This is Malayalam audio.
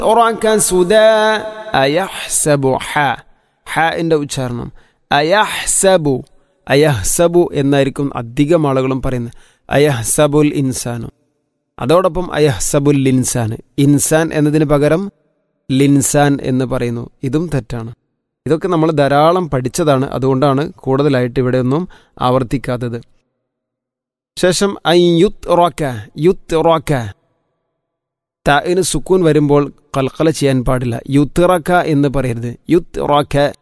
യുത്റക സുദാ അയഹ്സബു ഹ ഹാന്റെ ഉച്ചാരണം അയഹ്സബു അയഹ്സബു എന്നായിരിക്കും അധികം ആളുകളും പറയുന്നത് അയഹ്സബുൽ ഇൻസാനു അതോടൊപ്പം അയഹ്സബുൽ ലിൻസാൻ ഇൻസാൻ എന്നതിന് പകരം ലിൻസാൻ എന്ന് പറയുന്നു ഇതും തെറ്റാണ് ഇതൊക്കെ നമ്മൾ ധാരാളം പഠിച്ചതാണ് അതുകൊണ്ടാണ് കൂടുതലായിട്ട് ഇവിടെ ഒന്നും ആവർത്തിക്കാത്തത് ശേഷം ഐ യുത്ത് റോക്ക യുത്ത് റോക്ക താഇന് സുക്കൂൻ വരുമ്പോൾ കൽക്കല ചെയ്യാൻ പാടില്ല യുത്തിറക്ക എന്ന് പറയരുത് യുത്ത് റോക്ക